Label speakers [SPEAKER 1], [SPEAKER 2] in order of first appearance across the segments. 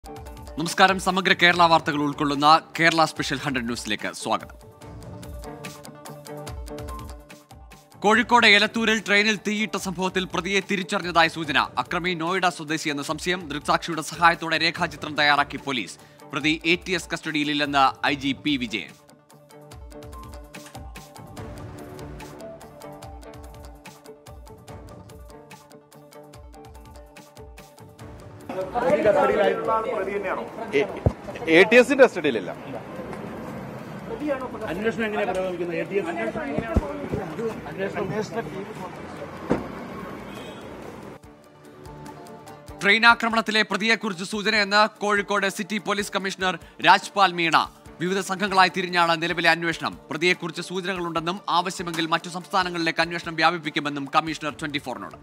[SPEAKER 1] നമസ്കാരം സമഗ്ര കേരള വാർത്തകൾ ഉൾക്കൊള്ളുന്ന കേരള സ്പെഷ്യൽ ഹൺഡ്രഡ് ന്യൂസിലേക്ക് സ്വാഗതം കോഴിക്കോട് എലത്തൂരിൽ ട്രെയിനിൽ തീയിട്ട സംഭവത്തിൽ പ്രതിയെ തിരിച്ചറിഞ്ഞതായി സൂചന അക്രമി നോയിഡ സ്വദേശി എന്ന സംശയം ദൃക്സാക്ഷിയുടെ സഹായത്തോടെ രേഖാചിത്രം തയ്യാറാക്കി പോലീസ് പ്രതി എ ടി എസ് കസ്റ്റഡിയിലില്ലെന്ന് I G P Vijayan
[SPEAKER 2] A T എസിന്റെ കസ്റ്റഡിയിലില്ല
[SPEAKER 3] അന്വേഷണം എങ്ങനെയാണ് പുരോഗമിക്കുന്നത് എ ടി എസ്
[SPEAKER 1] ട്രെയിൻ ആക്രമണത്തിലെ പ്രതിയെക്കുറിച്ച് സൂചനയെന്ന് Kozhikode city police commissioner Rajpal Meena വിവിധ സംഘങ്ങളായി തിരിഞ്ഞാണ് നിലവിലെ അന്വേഷണം പ്രതിയെക്കുറിച്ച് സൂചനകളുണ്ടെന്നും ആവശ്യമെങ്കിൽ മറ്റു സംസ്ഥാനങ്ങളിലേക്ക് അന്വേഷണം വ്യാപിപ്പിക്കുമെന്നും കമ്മീഷണർ ട്വന്റി ഫോറിനോട്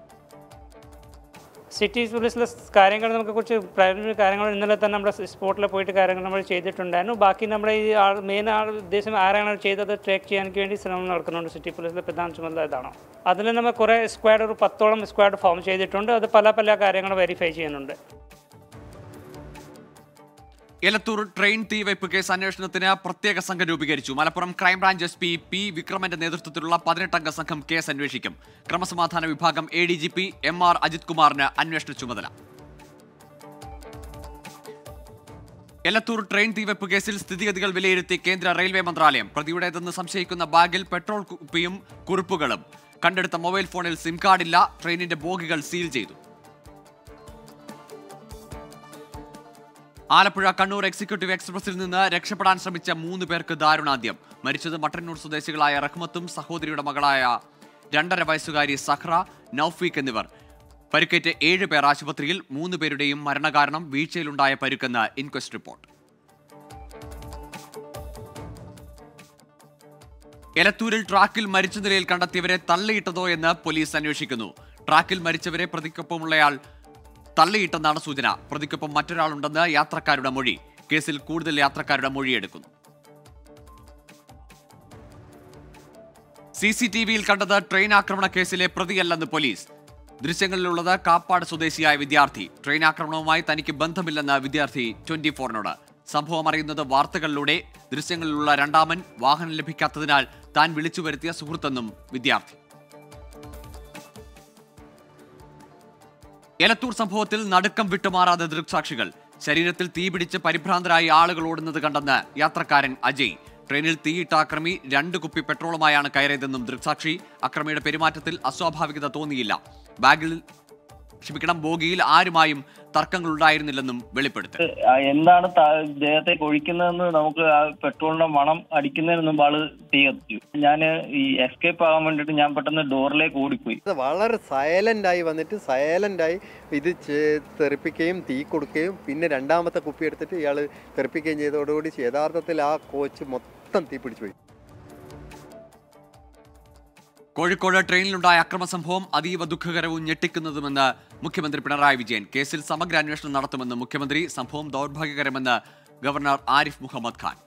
[SPEAKER 4] സിറ്റി പോലീസിലെ കാര്യങ്ങൾ നമുക്ക് കുറച്ച് പ്രാഥമിക കാര്യങ്ങൾ ഇന്നലെ തന്നെ നമ്മുടെ സ്പോട്ടിൽ പോയിട്ട് കാര്യങ്ങൾ നമ്മൾ ചെയ്തിട്ടുണ്ടായിരുന്നു ബാക്കി നമ്മുടെ ഈ ആൾ മെയിൻ ആൾ ഉദ്ദേശം ആരാണ് ചെയ്തത് ട്രാക്ക് ചെയ്യാൻ വേണ്ടി ശ്രമം നടക്കുന്നുണ്ട് സിറ്റി പോലീസിലെ പ്രധാന ചുമതല ഇതാണ് അതിൽ നമ്മൾ കുറേ സ്ക്വാഡ് ഒരു പത്തോളം സ്ക്വാഡ് ഫോം ചെയ്തിട്ടുണ്ട് അത് പല പല കാര്യങ്ങൾ വെരിഫൈ ചെയ്യുന്നുണ്ട്
[SPEAKER 1] എലത്തൂർ ട്രെയിൻ തീവയ്പ് കേസ് അന്വേഷണത്തിന് പ്രത്യേക സംഘം രൂപീകരിച്ചു Malappuram crime branch S P P വിക്രമന്റെ നേതൃത്വത്തിലുള്ള പതിനെട്ടംഗ സംഘം കേസ് അന്വേഷിക്കും ക്രമസമാധാന വിഭാഗം A D G P M R Ajith കുമാറിന് അന്വേഷണ ചുമതല എലത്തൂർ ട്രെയിൻ തീവയ്പ് കേസിൽ സ്ഥിതിഗതികൾ വിലയിരുത്തി കേന്ദ്ര റെയിൽവേ മന്ത്രാലയം പ്രതിയുടേതെന്ന് സംശയിക്കുന്ന ബാഗിൽ പെട്രോൾ കുപ്പിയും കുറിപ്പുകളും കണ്ടെടുത്ത മൊബൈൽ ഫോണിൽ സിം കാർഡില്ല ട്രെയിനിന്റെ ബോഗികൾ സീൽ ചെയ്തു ആലപ്പുഴ കണ്ണൂർ എക്സിക്യൂട്ടീവ് എക്സ്പ്രസിൽ നിന്ന് രക്ഷപ്പെടാൻ ശ്രമിച്ച മൂന്ന് പേർക്ക് ദാരുണാന്ത്യം മരിച്ചത് മട്ടന്നൂർ സ്വദേശികളായ റഹ്മത്തും സഹോദരിയുടെ മകളായ രണ്ടര വയസ്സുകാരി സഹ്റ നൌഫീഖ് എന്നിവർ പരിക്കേറ്റ് ഏഴ് പേർ ആശുപത്രിയിൽ മൂന്ന് പേരുടെയും മരണകാരണം വീഴ്ചയിലുണ്ടായ പരുക്കെന്ന് ഇൻക്വസ്റ്റ് റിപ്പോർട്ട് എലത്തൂരിൽ ട്രാക്കിൽ മരിച്ച നിലയിൽ കണ്ടെത്തിയവരെ തള്ളിയിട്ടതോ എന്ന് പോലീസ് അന്വേഷിക്കുന്നു ട്രാക്കിൽ മരിച്ചവരെ പ്രതിക്കൊപ്പമുള്ളയാൾ തള്ളിയിട്ടെന്നാണ് സൂചന പ്രതിക്കൊപ്പം മറ്റൊരാളുണ്ടെന്ന് യാത്രക്കാരുടെ മൊഴി കേസിൽ കൂടുതൽ യാത്രക്കാരുടെ മൊഴിയെടുക്കുന്നു സി സി ടി വിയിൽ കണ്ടത് ട്രെയിൻ ആക്രമണ കേസിലെ പ്രതിയല്ലെന്ന് പോലീസ് ദൃശ്യങ്ങളിലുള്ളത് കാപ്പാട് സ്വദേശിയായ വിദ്യാർത്ഥി ട്രെയിൻ ആക്രമണവുമായി തനിക്ക് ബന്ധമില്ലെന്ന് വിദ്യാർത്ഥി ട്വന്റി ഫോറിനോട് സംഭവം അറിയുന്നത് വാർത്തകളിലൂടെ ദൃശ്യങ്ങളിലുള്ള രണ്ടാമൻ വാഹനം ലഭിക്കാത്തതിനാൽ താൻ വിളിച്ചു വരുത്തിയ സുഹൃത്തെന്നും വിദ്യാർത്ഥി എലത്തൂർ സംഭവത്തിൽ നടുക്കം വിട്ടുമാറാതെ ദൃക്സാക്ഷികൾ ശരീരത്തിൽ തീപിടിച്ച് പരിഭ്രാന്തരായി ആളുകൾ ഓടുന്നത് കണ്ടെന്ന് യാത്രക്കാരൻ അജയ് ട്രെയിനിൽ തീയിട്ട അക്രമി രണ്ട് കുപ്പി പെട്രോളുമായാണ് കയറിയതെന്നും ദൃക്സാക്ഷി അക്രമിയുടെ പെരുമാറ്റത്തിൽ അസ്വാഭാവികത തോന്നിയില്ല ബാഗിൽ ക്ഷമിക്കണം ബോഗിയിൽ ആരുമായും തർക്കങ്ങൾ ഉണ്ടായിരുന്നില്ലെന്നും വെളിപ്പെടുത്തൽ
[SPEAKER 5] ആ എന്താണ് ത- ദേഹത്തേക്ക് ഒഴിക്കുന്നതെന്ന് നമുക്ക് ആ പെട്രോളിന്റെ മണം അടിക്കുന്നതിന് മുമ്പ് ആള് തീ കത്തിച്ചു ഞാൻ ഈ എസ്കേപ്പ് ആകാൻ വേണ്ടിട്ട് ഞാൻ പെട്ടെന്ന് ഡോറിലേക്ക് ഓടിപ്പോയി
[SPEAKER 2] ഇത് വളരെ സൈലന്റ് ആയി വന്നിട്ട് സൈലന്റ് ആയി ഇത് ചെ- തെറിപ്പിക്കുകയും തീ കൊടുക്കുകയും പിന്നെ രണ്ടാമത്തെ കുപ്പി എടുത്തിട്ട് ഇയാൾ തെറിപ്പിക്കുകയും ചെയ്തതോടുകൂടി യഥാർത്ഥത്തിൽ ആ കോച്ച് മൊത്തം തീ പിടിച്ചു പോയി
[SPEAKER 1] കോഴിക്കോട് ട്രെയിനിലുണ്ടായ അക്രമ സംഭവം അതീവ ദുഃഖകരവും ഞെട്ടിക്കുന്നതുമെന്ന് മുഖ്യമന്ത്രി പിണറായി വിജയൻ കേസിൽ സമഗ്ര അന്വേഷണം നടത്തുമെന്ന് മുഖ്യമന്ത്രി സംഭവം ദൗർഭാഗ്യകരമെന്ന് ഗവർണർ ആരിഫ് മുഹമ്മദ് ഖാൻ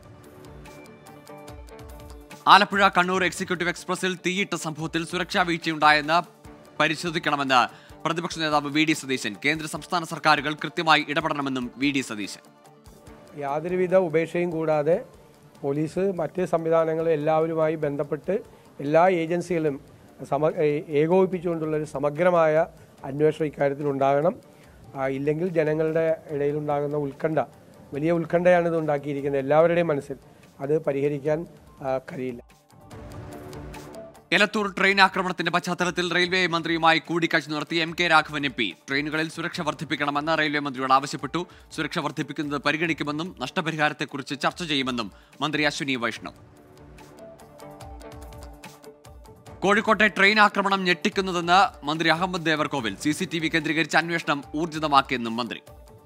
[SPEAKER 1] ആലപ്പുഴ കണ്ണൂർ എക്സിക്യൂട്ടീവ് എക്സ്പ്രസിൽ തീയിട്ട സംഭവത്തിൽ സുരക്ഷാ വീഴ്ചയുണ്ടായെന്ന് പരിശോധിക്കണമെന്ന് പ്രതിപക്ഷ നേതാവ് വി ഡി സതീശൻ കേന്ദ്ര സംസ്ഥാന സർക്കാരുകൾ കൃത്യമായി ഇടപെടണമെന്നും വി ഡി സതീശൻ
[SPEAKER 6] യാതൊരുവിധ ഉപേക്ഷയും കൂടാതെ പോലീസ് മറ്റ് സംവിധാനങ്ങൾ എല്ലാവരുമായി ബന്ധപ്പെട്ട് എല്ലാ ഏജൻസികളും സമ ഏ- ഏകോപിപ്പിച്ചുകൊണ്ടുള്ള ഒരു സമഗ്രമായ അന്വേഷണം ഇക്കാര്യത്തിൽ ഉണ്ടാകണം ആ, ഇല്ലെങ്കിൽ ജനങ്ങളുടെ ഇടയിലുണ്ടാകുന്ന ഉത്കണ്ഠ വലിയ ഉത്കണ്ഠയാണ് ഇത് ഉണ്ടാക്കിയിരിക്കുന്നത് എല്ലാവരുടെയും മനസ്സിൽ അത് പരിഹരിക്കാൻ ആ, കഴിയില്ല
[SPEAKER 1] എലത്തൂർ ട്രെയിൻ ആക്രമണത്തിന്റെ പശ്ചാത്തലത്തിൽ റെയിൽവേ മന്ത്രിയുമായി കൂടിക്കാഴ്ച നടത്തി M K Raghavan M P ട്രെയിനുകളിൽ സുരക്ഷ വർദ്ധിപ്പിക്കണമെന്ന് റെയിൽവേ മന്ത്രിയോട് ആവശ്യപ്പെട്ടു സുരക്ഷ വർദ്ധിപ്പിക്കുന്നത് പരിഗണിക്കുമെന്നും നഷ്ടപരിഹാരത്തെക്കുറിച്ച് ചർച്ച ചെയ്യുമെന്നും മന്ത്രി അശ്വിനി വൈഷ്ണവ് കോഴിക്കോട്ടെ ട്രെയിൻ ആക്രമണം ഞെട്ടിക്കുന്നതെന്ന് മന്ത്രി Ahammad Devarkovil C C T V കേന്ദ്രീകരിച്ച് അന്വേഷണം ഊർജിതമാക്കിയെന്നും മന്ത്രി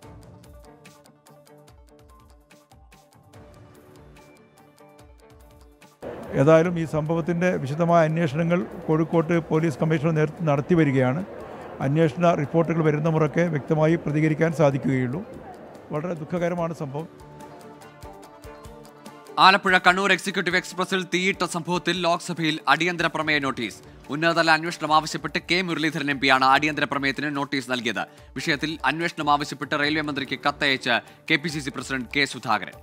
[SPEAKER 7] ഏതായാലും ഈ സംഭവത്തിൻ്റെ വിശദമായ അന്വേഷണങ്ങൾ കോഴിക്കോട്ട് പോലീസ് കമ്മീഷണർ നേതൃത്വം നടത്തി വരികയാണ് അന്വേഷണ റിപ്പോർട്ടുകൾ വരുന്ന മുറയ്ക്ക് വ്യക്തമായി പ്രതികരിക്കാൻ സാധിക്കുകയുള്ളൂ വളരെ ദുഃഖകരമാണ് സംഭവം
[SPEAKER 1] ആലപ്പുഴ കണ്ണൂർ എക്സിക്യൂട്ടീവ് എക്സ്പ്രസിൽ തീയിട്ട സംഭവത്തിൽ ലോക്സഭയിൽ അടിയന്തര പ്രമേയ നോട്ടീസ് ഉന്നതതല അന്വേഷണം ആവശ്യപ്പെട്ട് കെ മുരളീധരൻ എം പിയാണ് അടിയന്തര പ്രമേയത്തിന് നോട്ടീസ് നൽകിയത് വിഷയത്തിൽ അന്വേഷണം ആവശ്യപ്പെട്ട് റെയിൽവേ മന്ത്രിക്ക് കത്തയച്ച് K P C C president K Sudhakaran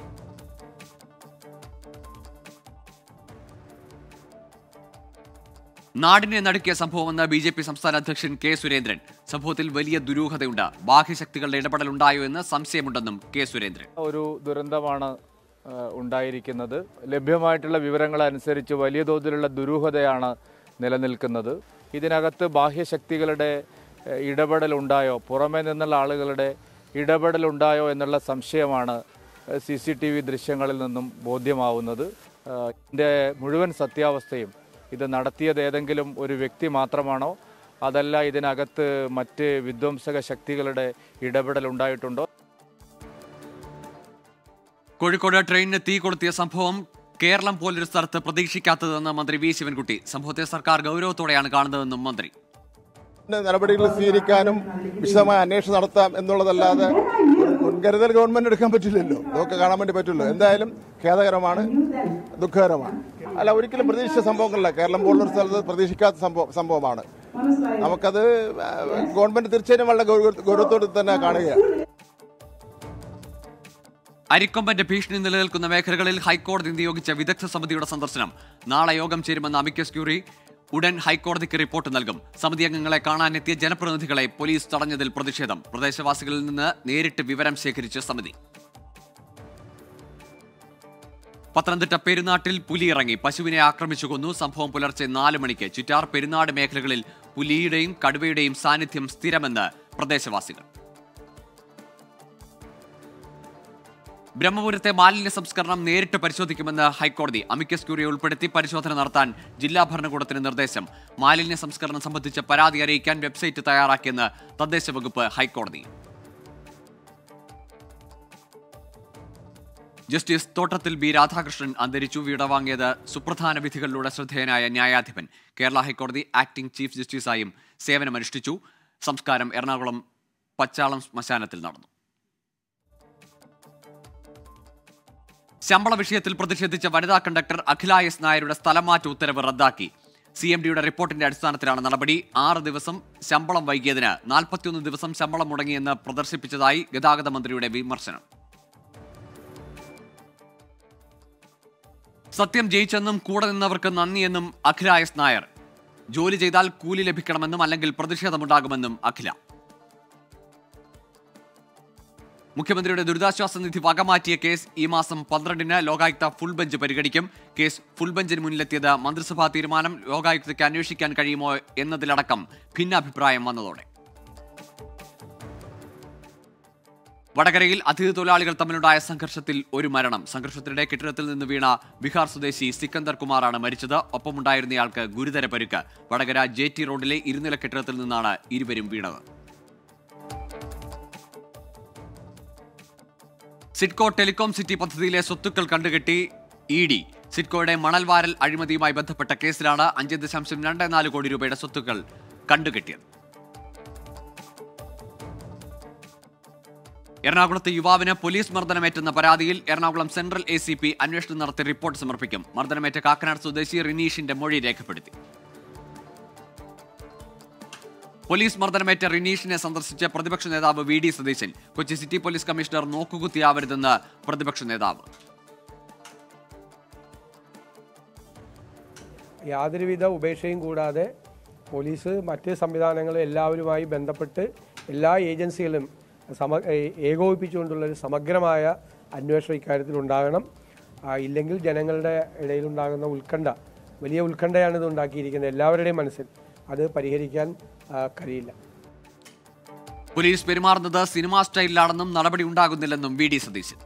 [SPEAKER 1] നാടിനെ നടുക്കിയ സംഭവമെന്ന് ബി ജെ പി സംസ്ഥാന അധ്യക്ഷൻ കെ സുരേന്ദ്രൻ സംഭവത്തിൽ വലിയ ദുരൂഹതയുണ്ട് ബാഹ്യശക്തികളുടെ ഇടപെടലുണ്ടായോ എന്ന് സംശയമുണ്ടെന്നും കെ സുരേന്ദ്രൻ
[SPEAKER 8] ഒരു ദുരന്തമാണ് ആ, ഉണ്ടായിരിക്കുന്നത് ലഭ്യമായിട്ടുള്ള വിവരങ്ങളനുസരിച്ച് വലിയ തോതിലുള്ള ദുരൂഹതയാണ് നിലനിൽക്കുന്നത് ഇതിനകത്ത് ബാഹ്യശക്തികളുടെ ഏ, ഇടപെടലുണ്ടായോ പുറമേ നിന്നുള്ള ആളുകളുടെ ഇടപെടലുണ്ടായോ എന്നുള്ള സംശയമാണ് സി സി ടി വി ദൃശ്യങ്ങളിൽ നിന്നും ബോധ്യമാവുന്നത് ആ, ഇതിൻ്റെ മുഴുവൻ സത്യാവസ്ഥയും ഇത് നടത്തിയത് ഏതെങ്കിലും ഒരു വ്യക്തി മാത്രമാണോ അതല്ല ഇതിനകത്ത് മറ്റ് വിധ്വംസക ശക്തികളുടെ ഇടപെടൽ ഉണ്ടായിട്ടുണ്ടോ
[SPEAKER 1] കോഴിക്കോട് ട്രെയിനിന് തീ കൊളുത്തിയ സംഭവം കേരളം പോലൊരു സ്ഥലത്ത് പ്രതീക്ഷിക്കാത്തതെന്ന് മന്ത്രി വി ശിവൻകുട്ടി സംഭവത്തെ സർക്കാർ ഗൗരവത്തോടെയാണ് കാണുന്നതെന്നും മന്ത്രി
[SPEAKER 9] നടപടികൾ സ്വീകരിക്കാനും വിശദമായ അന്വേഷണം നടത്താം എന്നുള്ളതല്ലാതെ ഒരു മുൻകരുതൽ ഗവൺമെന്റ് എടുക്കാൻ പറ്റില്ലല്ലോ ഇതൊക്കെ കാണാൻ വേണ്ടി പറ്റുള്ളൂ എന്തായാലും ഖേദകരമാണ് ദുഃഖകരമാണ് അല്ല ഒരിക്കലും പ്രതീക്ഷിച്ച സംഭവങ്ങളല്ല കേരളം പോലുള്ളൊരു സ്ഥലത്ത് പ്രതീക്ഷിക്കാത്ത സംഭവം സംഭവമാണ് നമുക്കത് ആ, ഗവൺമെന്റ് തീർച്ചയായും വളരെ ഗൗരവ- ഗൗരവത്തോടെ തന്നെ കാണുകയാണ്
[SPEAKER 1] അരിക്കൊമ്പന്റെ ഭീഷണി നിലനിൽക്കുന്ന മേഖലകളിൽ ഹൈക്കോടതി നിയോഗിച്ച വിദഗ്ധ സമിതിയുടെ സന്ദർശനം നാളെ യോഗം ചേരുമെന്ന് അമിക്കസ് ക്യൂറി ഉടൻ ഹൈക്കോടതിക്ക് റിപ്പോർട്ട് നൽകും സമിതി അംഗങ്ങളെ കാണാനെത്തിയ ജനപ്രതിനിധികളെ പോലീസ് തടഞ്ഞതിൽ പ്രതിഷേധം പ്രദേശവാസികളിൽ നിന്ന് നേരിട്ട് വിവരം ശേഖരിച്ച സമിതി പത്തനംതിട്ട പെരുന്നാട്ടിൽ പുലി ഇറങ്ങി പശുവിനെ ആക്രമിച്ചു കൊന്നു സംഭവം പുലർച്ചെ നാല് മണിക്ക് ചുറ്റാർ പെരുന്നാട് മേഖലകളിൽ പുലിയുടെയും കടുവയുടെയും സാന്നിധ്യം സ്ഥിരമെന്ന് പ്രദേശവാസികൾ ബ്രഹ്മപുരത്തെ മാലിന്യ സംസ്കരണം നേരിട്ട് പരിശോധിക്കുമെന്ന് ഹൈക്കോടതി അമിക്കസ് ക്യൂറിയെ ഉൾപ്പെടുത്തി പരിശോധന നടത്താൻ ജില്ലാ ഭരണകൂടത്തിന് നിർദ്ദേശം മാലിന്യ സംസ്കരണം സംബന്ധിച്ച പരാതി അറിയിക്കാൻ വെബ്സൈറ്റ് തയ്യാറാക്കിയെന്ന് തദ്ദേശ വകുപ്പ് ഹൈക്കോടതി ജസ്റ്റിസ് തോട്ടത്തിൽ ബി രാധാകൃഷ്ണൻ അന്തരിച്ചു വിടവാങ്ങിയത് സുപ്രധാന വിധികളിലൂടെ ശ്രദ്ധേയനായ ന്യായാധിപൻ കേരള ഹൈക്കോടതി ആക്ടിംഗ് ചീഫ് ജസ്റ്റിസായും സേവനമനുഷ്ഠിച്ചു സംസ്കാരം എറണാകുളം പച്ചാളം ശ്മശാനത്തിൽ നടന്നു ശമ്പള വിഷയത്തിൽ പ്രതിഷേധിച്ച വനിതാ കണ്ടക്ടർ അഖില എസ് നായരുടെ സ്ഥലം മാറ്റ ഉത്തരവ് റദ്ദാക്കി സി എം ഡിയുടെ റിപ്പോർട്ടിന്റെ അടിസ്ഥാനത്തിലാണ് നടപടി ആറ് ദിവസം ശമ്പളം വൈകിയതിന് നാൽപ്പത്തിയൊന്ന് ദിവസം ശമ്പളം മുടങ്ങിയെന്ന് പ്രദർശിപ്പിച്ചതായി ഗതാഗത മന്ത്രിയുടെ വിമർശനം സത്യം ജയിച്ചെന്നും കൂടെ നിന്നവർക്ക് നന്ദിയെന്നും അഖില എസ് നായർ ജോലി ചെയ്താൽ കൂലി ലഭിക്കണമെന്നും അല്ലെങ്കിൽ പ്രതിഷേധമുണ്ടാകുമെന്നും അഖില മുഖ്യമന്ത്രിയുടെ ദുരിതാശ്വാസ നിധി വകമാറ്റിയ കേസ് ഈ മാസം പന്ത്രണ്ടിന് ലോകായുക്ത ഫുൾ ബെഞ്ച് പരിഗണിക്കും കേസ് ഫുൾ ബെഞ്ചിന് മുന്നിലെത്തിയത് മന്ത്രിസഭാ തീരുമാനം ലോകായുക്തയ്ക്ക് അന്വേഷിക്കാൻ കഴിയുമോ എന്നതിലടക്കം ഭിന്നാഭിപ്രായം വന്നതോടെ വടകരയിൽ അതിഥി തൊഴിലാളികൾ തമ്മിലുണ്ടായ സംഘർഷത്തിൽ ഒരു മരണം സംഘർഷത്തിനിടെ കെട്ടിടത്തിൽ നിന്ന് വീണ ബീഹാർ സ്വദേശി സിക്കന്ദർ കുമാറാണ് മരിച്ചത് ഒപ്പമുണ്ടായിരുന്നയാൾക്ക് ഗുരുതര പരിക്ക് വടകര ജെ ടി റോഡിലെ ഇരുനില കെട്ടിടത്തിൽ നിന്നാണ് ഇരുവരും വീണത് സിഡ്കോ ടെലികോം സിറ്റി പദ്ധതിയിലെ സ്വത്തുക്കൾ കണ്ടുകെട്ടി ഇ ഡി സിഡ്കോയുടെ മണൽവാരൽ അഴിമതിയുമായി ബന്ധപ്പെട്ട കേസിലാണ് അഞ്ച് ദശാംശം രണ്ട് നാല് കോടി രൂപയുടെ സ്വത്തുക്കൾ കണ്ടുകെട്ടിയത് എറണാകുളത്ത് യുവാവിന് പോലീസ് മർദ്ദനമേറ്റെന്ന പരാതിയിൽ Ernakulam central A C P അന്വേഷണം നടത്തി റിപ്പോർട്ട് സമർപ്പിക്കും മർദ്ദനമേറ്റ കാക്കനാട് സ്വദേശി റിനീഷിന്റെ മൊഴി രേഖപ്പെടുത്തി പോലീസ് മർദ്ദനമേറ്റ റിനീഷിനെ സന്ദർശിച്ച പ്രതിപക്ഷ നേതാവ് V D Satheesan Kochi city police commissioner നോക്കുകുത്തിയാവരുതെന്ന് പ്രതിപക്ഷ നേതാവ്
[SPEAKER 6] യാതൊരുവിധ ഉപേക്ഷയും കൂടാതെ പോലീസ് മറ്റ് സംവിധാനങ്ങൾ എല്ലാവരുമായി ബന്ധപ്പെട്ട് എല്ലാ ഏജൻസികളും സമ ഏ- ഏകോപിപ്പിച്ചുകൊണ്ടുള്ള ഒരു സമഗ്രമായ അന്വേഷണം ഇക്കാര്യത്തിൽ ഉണ്ടാകണം ആ, ഇല്ലെങ്കിൽ ജനങ്ങളുടെ ഇടയിലുണ്ടാകുന്ന ഉത്കണ്ഠ വലിയ ഉത്കണ്ഠയാണ് ഇത് ഉണ്ടാക്കിയിരിക്കുന്നത് എല്ലാവരുടെയും മനസ്സിൽ അത് പരിഹരിക്കാൻ ആ, കഴിയില്ല
[SPEAKER 1] പോലീസ് പെരുമാറുന്നത് സിനിമാ സ്റ്റൈലിലാണെന്നും നടപടി ഉണ്ടാകുന്നില്ലെന്നും V D Satheesan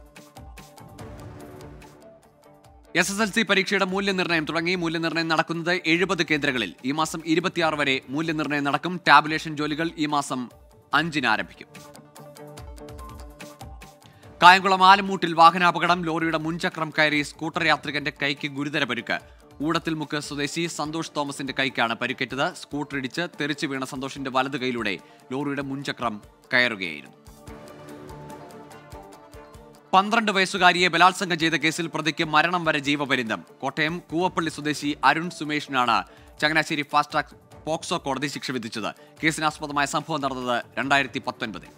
[SPEAKER 1] S S L C പരീക്ഷയുടെ മൂല്യനിർണ്ണയം തുടങ്ങി മൂല്യനിർണ്ണയം നടക്കുന്നത് എഴുപത് കേന്ദ്രങ്ങളിൽ ഈ മാസം ഇരുപത്തിയാറ് വരെ മൂല്യനിർണ്ണയം നടക്കും ടാബുലേഷൻ ജോലികൾ ഈ മാസം അഞ്ചിന് ആരംഭിക്കും കായംകുളം ആലമൂട്ടിൽ വാഹനാപകടം ലോറിയുടെ മുൻചക്രം കയറി സ്കൂട്ടർ യാത്രികന്റെ കൈക്ക് ഗുരുതര പരുക്ക് ഊടത്തിൽ മുക്ക് സ്വദേശി സന്തോഷ് തോമസിന്റെ കൈക്കാണ് പരിക്കേറ്റത് സ്കൂട്ടർ ഇടിച്ച് തെറിച്ചു വീണ സന്തോഷിന്റെ വലത് കൈയിലൂടെ ലോറിയുടെ മുൻചക്രം കയറുകയായിരുന്നു പന്ത്രണ്ട് വയസ്സുകാരിയെ ബലാത്സംഗം ചെയ്ത കേസിൽ പ്രതിക്ക് മരണം വരെ ജീവപര്യന്തം കോട്ടയം കൂവപ്പള്ളി സ്വദേശി അരുൺ സുമേഷിനാണ് ചങ്ങനാശ്ശേരി ഫാസ്റ്റ് ട്രാക്ക് പോക്സോ കോടതി ശിക്ഷ വിധിച്ചത് കേസിനാസ്പദമായ സംഭവം നടന്നത് രണ്ടായിരത്തി പത്തൊൻപതിൽ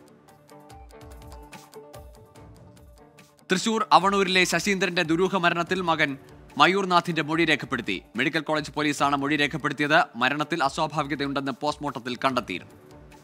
[SPEAKER 1] തൃശൂർ അവണൂരിലെ ശശീന്ദ്രന്റെ ദുരൂഹ മരണത്തിൽ മകൻ മയൂർനാഥിന്റെ മൊഴി രേഖപ്പെടുത്തി മെഡിക്കൽ കോളേജ് പോലീസാണ് മൊഴി രേഖപ്പെടുത്തിയത് മരണത്തിൽ അസ്വാഭാവികതയുണ്ടെന്ന് പോസ്റ്റ്മോർട്ടത്തിൽ കണ്ടെത്തിയിരുന്നു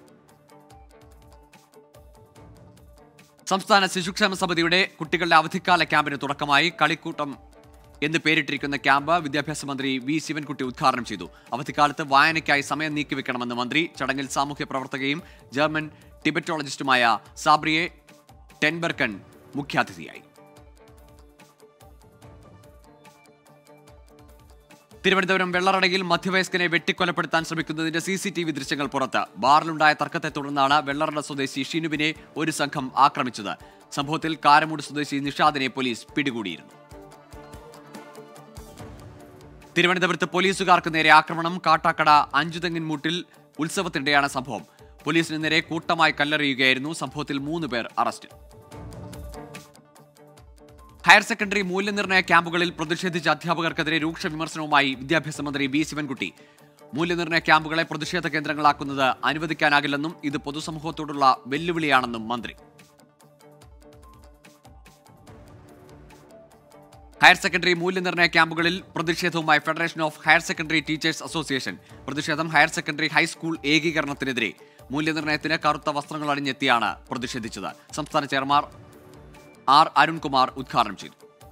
[SPEAKER 1] സംസ്ഥാന ശിശുക്ഷേമ സമിതിയുടെ കുട്ടികളുടെ അവധിക്കാല ക്യാമ്പിന് തുടക്കമായി കളിക്കൂട്ടം എന്ന് പേരിട്ടിരിക്കുന്ന ക്യാമ്പ് വിദ്യാഭ്യാസ മന്ത്രി വി ശിവൻകുട്ടി ഉദ്ഘാടനം ചെയ്തു അവധിക്കാലത്ത് വായനയ്ക്കായി സമയം നീക്കിവെക്കണമെന്ന് മന്ത്രി ചടങ്ങിൽ സാമൂഹ്യ പ്രവർത്തകയും ജർമ്മൻ ടിബറ്റോളജിസ്റ്റുമായ സാബ്രിയെ ടെൻബർക്കൻ മുഖ്യാതിഥിയായി തിരുവനന്തപുരം വെള്ളറടയിൽ മധ്യവയസ്കനെ വെട്ടിക്കൊലപ്പെടുത്താൻ ശ്രമിക്കുന്നതിന്റെ സി സി ടി വി ദൃശ്യങ്ങൾ പുറത്ത് ബാറിലുണ്ടായ തർക്കത്തെ തുടർന്നാണ് വെള്ളറട സ്വദേശി ഷിനുവിനെ ഒരു സംഘം ആക്രമിച്ചത് സംഭവത്തിൽ കാരമൂട് സ്വദേശി നിഷാദിനെ പോലീസ് പിടികൂടിയിരുന്നു തിരുവനന്തപുരത്ത് പോലീസുകാർക്ക് നേരെ ആക്രമണം കാട്ടാക്കട അഞ്ചുതെങ്ങിൻമൂട്ടിൽ ഉത്സവത്തിനിടെയാണ് സംഭവം പോലീസിന് നേരെ കൂട്ടമായി കല്ലെറിയുകയായിരുന്നു സംഭവത്തിൽ മൂന്ന് പേർ അറസ്റ്റിൽ ഹയർ സെക്കൻഡറി മൂല്യനിർണ്ണയ ക്യാമ്പുകളിൽ പ്രതിഷേധിച്ച അധ്യാപകർക്കെതിരെ രൂക്ഷ വിമർശനവുമായി വിദ്യാഭ്യാസ മന്ത്രി വി ശിവൻകുട്ടി മൂല്യനിർണ്ണയ ക്യാമ്പുകളെ പ്രതിഷേധ കേന്ദ്രങ്ങളാക്കുന്നത് അനുവദിക്കാനാകില്ലെന്നും ഇത് പൊതുസമൂഹത്തോടുള്ള വെല്ലുവിളിയാണെന്നും മന്ത്രി ഹയർ സെക്കൻഡറി മൂല്യനിർണ്ണയ ക്യാമ്പുകളിൽ പ്രതിഷേധവുമായി federation of higher secondary teachers association പ്രതിഷേധം ഹയർ സെക്കൻഡറി ഹൈസ്കൂൾ ഏകീകരണത്തിനെതിരെ മൂല്യനിർണ്ണയത്തിന് കറുത്ത വസ്ത്രങ്ങൾ അണിഞ്ഞെത്തിയാണ് പ്രതിഷേധിച്ചത് സംസ്ഥാന ചെയർമാൻ ആർ അരുൺകുമാർ ഉദ്ഘാടനം ചെയ്തു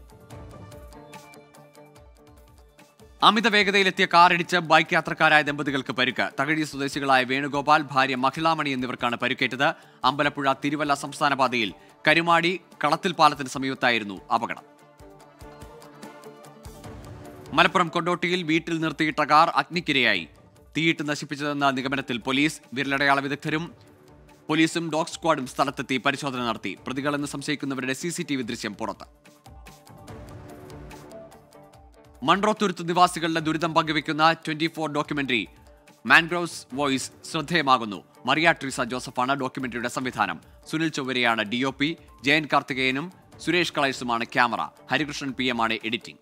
[SPEAKER 1] അമിത വേഗതയിലെത്തിയ കാറിടിച്ച് ബൈക്ക് യാത്രക്കാരായ ദമ്പതികൾക്ക് പരിക്ക് തകഴി സ്വദേശികളായ വേണുഗോപാൽ ഭാര്യ മഹിളാമണി എന്നിവർക്കാണ് പരിക്കേറ്റത് അമ്പലപ്പുഴ തിരുവല്ല സംസ്ഥാന പാതയിൽ കരുമാടി കളത്തിൽ പാലത്തിന് സമീപത്തായിരുന്നു അപകടം മലപ്പുറം കൊണ്ടോട്ടിയിൽ വീട്ടിൽ നിർത്തിയിട്ട കാർ അഗ്നിക്കിരയായി തീയിട്ട് നശിപ്പിച്ചതെന്ന നിഗമനത്തിൽ പോലീസ് വിരലടയാള വിദഗ്ധരും പോലീസും ഡോഗ് സ്ക്വാഡും സ്ഥലത്തെത്തി പരിശോധന നടത്തി പ്രതികളെന്ന് സംശയിക്കുന്നവരുടെ സി സി ടി വി ദൃശ്യം പുറത്ത് മൺട്രോത്തുരുത്ത് നിവാസികളുടെ ദുരിതം പങ്കുവയ്ക്കുന്ന twenty four documentary mangroves voice ശ്രദ്ധേയമാകുന്നു മറിയ ട്രീസ ജോസഫാണ് ഡോക്യുമെന്ററിയുടെ സംവിധാനം സുനിൽ ചൊവ്വരയാണ് ഡി ഒ പി ജയൻ കാർത്തികേയനും സുരേഷ് കളേഴ്സുമാണ് ക്യാമറ ഹരികൃഷ്ണൻ പി എം ആണ് എഡിറ്റിംഗ്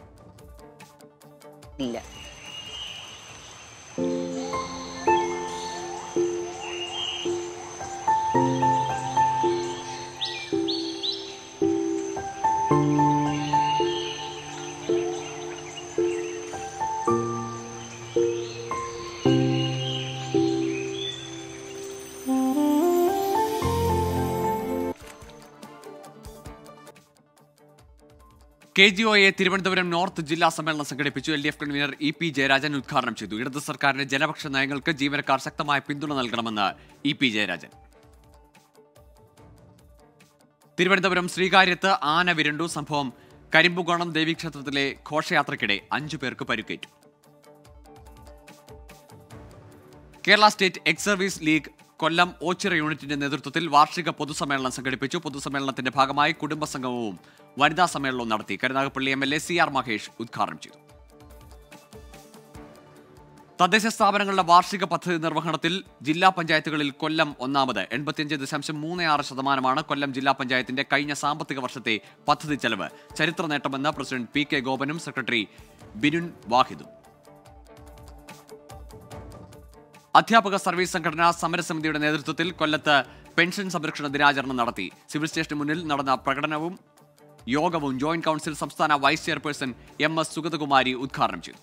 [SPEAKER 10] ഇല്ല
[SPEAKER 1] K G O A Thiruvananthapuram north ജില്ലാ സമ്മേളനം സംഘടിപ്പിച്ചു L D F convener E P Jayarajan ഉദ്ഘാടനം ചെയ്തു ഇടത് സർക്കാരിന്റെ ജനപക്ഷ നയങ്ങൾക്ക് ജീവനക്കാർ ശക്തമായ പിന്തുണ നൽകണമെന്ന് ഇ പി ജയരാജൻ തിരുവനന്തപുരം ശ്രീകാര്യത്ത് ആന വിരണ്ടു സംഭവം കരിമ്പുകോണം ദേവീക്ഷേത്രത്തിലെ ഘോഷയാത്രയ്ക്കിടെ അഞ്ചു പേർക്ക് പരിക്കേറ്റു Kerala state ex service league Kollam Oachira യൂണിറ്റിന്റെ നേതൃത്വത്തിൽ വാർഷിക പൊതുസമ്മേളനം സംഘടിപ്പിച്ചു പൊതുസമ്മേളനത്തിന്റെ ഭാഗമായി കുടുംബസംഗമവും വനിതാ സമ്മേളനവും നടത്തി Karunagappally M L A C R Mahesh ഉദ്ഘാടനം ചെയ്തു തദ്ദേശ സ്ഥാപനങ്ങളുടെ വാർഷിക പദ്ധതി നിർവഹണത്തിൽ ജില്ലാ പഞ്ചായത്തുകളിൽ കൊല്ലം ഒന്നാമത് എൺപത്തിയഞ്ച് ദശാംശം മൂന്ന് ആറ് ശതമാനമാണ് കൊല്ലം ജില്ലാ പഞ്ചായത്തിന്റെ കഴിഞ്ഞ സാമ്പത്തിക വർഷത്തെ പദ്ധതി ചെലവ് ചരിത്ര നേട്ടമെന്ന് പ്രസിഡന്റ് പി കെ ഗോപനും സെക്രട്ടറി ബിനുൻ വാഹിദും അധ്യാപക സർവീസ് സംഘടന സമരസമിതിയുടെ നേതൃത്വത്തിൽ കൊല്ലത്ത് പെൻഷൻ സംരക്ഷണ ദിനാചരണം നടത്തി സിവിൽ സ്റ്റേഷന് മുന്നിൽ നടന്ന പ്രകടനവും യോഗവും ജോയിന്റ് കൗൺസിൽ സംസ്ഥാന vice chairperson M S Sugathakumari ഉദ്ഘാടനം ചെയ്തു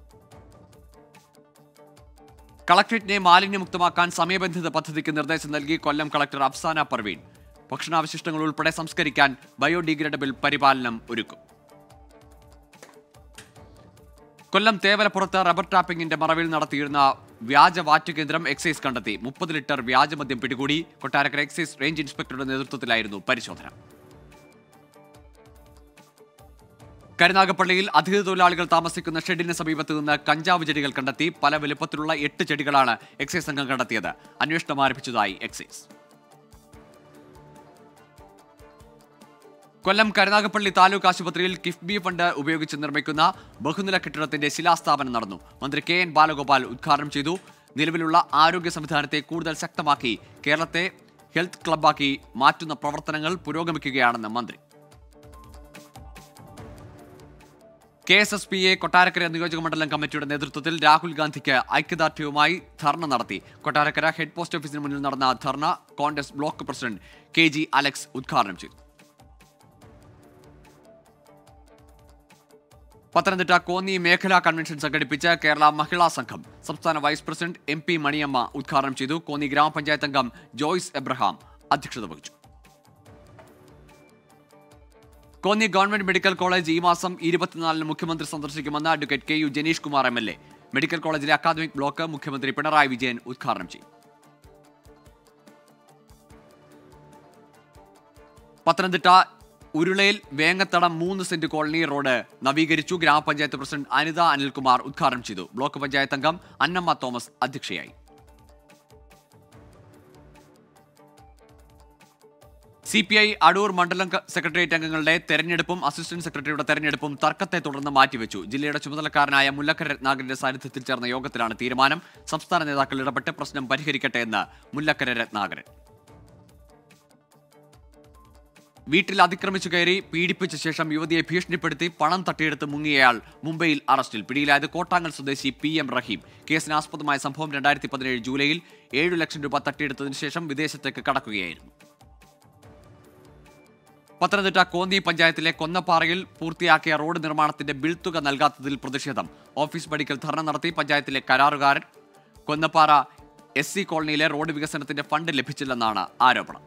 [SPEAKER 1] കളക്ട്രേറ്റിനെ മാലിന്യമുക്തമാക്കാൻ സമയബന്ധിത പദ്ധതിക്ക് നിർദ്ദേശം നൽകി കൊല്ലം കളക്ടർ അഫ്സാന പർവീൺ ഭക്ഷണാവശിഷ്ടങ്ങൾ ഉൾപ്പെടെ സംസ്കരിക്കാൻ ബയോഡിഗ്രേഡബിൾ പരിപാലനം ഒരുക്കും കൊല്ലം തേവലപ്പുറത്ത് റബ്ബർ ടാപ്പിംഗിന്റെ മറവിൽ നടത്തിയിരുന്ന വ്യാജ വാറ്റ് കേന്ദ്രം എക്സൈസ് കണ്ടെത്തി മുപ്പത് ലിറ്റർ വ്യാജമദ്യം പിടികൂടി കൊട്ടാരക്കര എക്സൈസ് റേഞ്ച് ഇൻസ്പെക്ടറുടെ നേതൃത്വത്തിലായിരുന്നു പരിശോധന കരുനാഗപ്പള്ളിയിൽ അതിഥി തൊഴിലാളികൾ താമസിക്കുന്ന ഷെഡിന് സമീപത്ത് നിന്ന് കഞ്ചാവ് ചെടികൾ കണ്ടെത്തി പല വലുപ്പത്തിലുള്ള എട്ട് ചെടികളാണ് എക്സൈസ് സംഘം കണ്ടെത്തിയത് അന്വേഷണം ആരംഭിച്ചതായി എക്സൈസ് കൊല്ലം കരുനാഗപ്പള്ളി താലൂക്ക് ആശുപത്രിയിൽ കിഫ്ബി ഫണ്ട് ഉപയോഗിച്ച് നിർമ്മിക്കുന്ന ബഹുനില കെട്ടിടത്തിന്റെ ശിലാസ്ഥാപനം നടന്നു മന്ത്രി കെ എൻ ബാലഗോപാൽ ഉദ്ഘാടനം ചെയ്തു നിലവിലുള്ള ആരോഗ്യ സംവിധാനത്തെ കൂടുതൽ ശക്തമാക്കി കേരളത്തെ ഹെൽത്ത് ക്ലബ്ബാക്കി മാറ്റുന്ന പ്രവർത്തനങ്ങൾ പുരോഗമിക്കുകയാണെന്ന് മന്ത്രി K S S P A Kottarakkara നിയോജക മണ്ഡലം കമ്മിറ്റിയുടെ നേതൃത്വത്തിൽ രാഹുൽ ഗാന്ധിക്ക് ഐക്യദാർഢ്യവുമായി ധർണ നടത്തി കൊട്ടാരക്കര ഹെഡ് പോസ്റ്റ് ഓഫീസിന് മുന്നിൽ നടന്ന dharna Congress block president K G Alex ഉദ്ഘാടനം ചെയ്തു പത്തനംതിട്ട കോന്നി മേഖലാ കൺവെൻഷൻ സംഘടിപ്പിച്ച കേരള മഹിളാ സംഘം സംസ്ഥാന vice president M P Maniyamma ഉദ്ഘാടനം ചെയ്തു കോന്നി ഗ്രാമപഞ്ചായത്ത് അംഗം ജോയ്സ് എബ്രഹാം അധ്യക്ഷത വഹിച്ചു കോന്നി ഗവൺമെന്റ് മെഡിക്കൽ കോളേജ് ഈ മാസം ഇരുപത്തിനാലിന് മുഖ്യമന്ത്രി സന്ദർശിക്കുമെന്ന് advocate K U Janeesh Kumar M L A medical കോളേജിലെ അക്കാദമിക് ബ്ലോക്ക് മുഖ്യമന്ത്രി പിണറായി വിജയൻ ഉദ്ഘാടനം ചെയ്യും പത്തനംതിട്ട ഉരുളയിൽ വേങ്ങത്തടം മൂന്ന് സെന്റ് കോളനി റോഡ് നവീകരിച്ചു ഗ്രാമപഞ്ചായത്ത് പ്രസിഡന്റ് അനിത അനിൽകുമാർ ഉദ്ഘാടനം ചെയ്തു ബ്ലോക്ക് പഞ്ചായത്ത് അംഗം അന്നമ്മ തോമസ് അധ്യക്ഷയായി സി പി ഐ അടൂർ മണ്ഡലം ക- സെക്രട്ടേറിയറ്റ് അംഗങ്ങളുടെ തെരഞ്ഞെടുപ്പും അസിസ്റ്റന്റ് സെക്രട്ടറിയുടെ തെരഞ്ഞെടുപ്പും തർക്കത്തെ തുടർന്ന് മാറ്റിവെച്ചു ജില്ലയുടെ ചുമതലക്കാരനായ മുല്ലക്കര രത്നാകരന്റെ സാന്നിധ്യത്തിൽ ചേർന്ന യോഗത്തിലാണ് തീരുമാനം സംസ്ഥാന നേതാക്കൾ ഇടപെട്ട് പ്രശ്നം പരിഹരിക്കട്ടെ എന്ന് മുല്ലക്കര രത്നാകരൻ വീട്ടിൽ അതിക്രമിച്ചു കയറി പീഡിപ്പിച്ച ശേഷം യുവതിയെ ഭീഷണിപ്പെടുത്തി പണം തട്ടിയെടുത്ത് മുങ്ങിയയാൾ മുംബൈയിൽ അറസ്റ്റിൽ പിടിയിലായത് കോട്ടാങ്ങൽ സ്വദേശി പി എം റഹീം കേസിന് ആസ്പദമായ സംഭവം രണ്ടായിരത്തി പതിനേഴ് ജൂലൈയിൽ ഏഴു ലക്ഷം രൂപ തട്ടിയെടുത്തതിനു ശേഷം വിദേശത്തേക്ക് കടക്കുകയായിരുന്നു പത്തനംതിട്ട കോന്നി പഞ്ചായത്തിലെ കൊന്നപ്പാറയിൽ പൂർത്തിയാക്കിയ റോഡ് നിർമ്മാണത്തിന്റെ ബിൽ തുക നൽകാത്തതിൽ പ്രതിഷേധം ഓഫീസ് പടിക്കൽ ധർണ നടത്തി പഞ്ചായത്തിലെ കരാറുകാരൻ കൊന്നപ്പാറ എസ് സി കോളനിയിലെ റോഡ് വികസനത്തിന്റെ ഫണ്ട് ലഭിച്ചില്ലെന്നാണ് ആരോപണം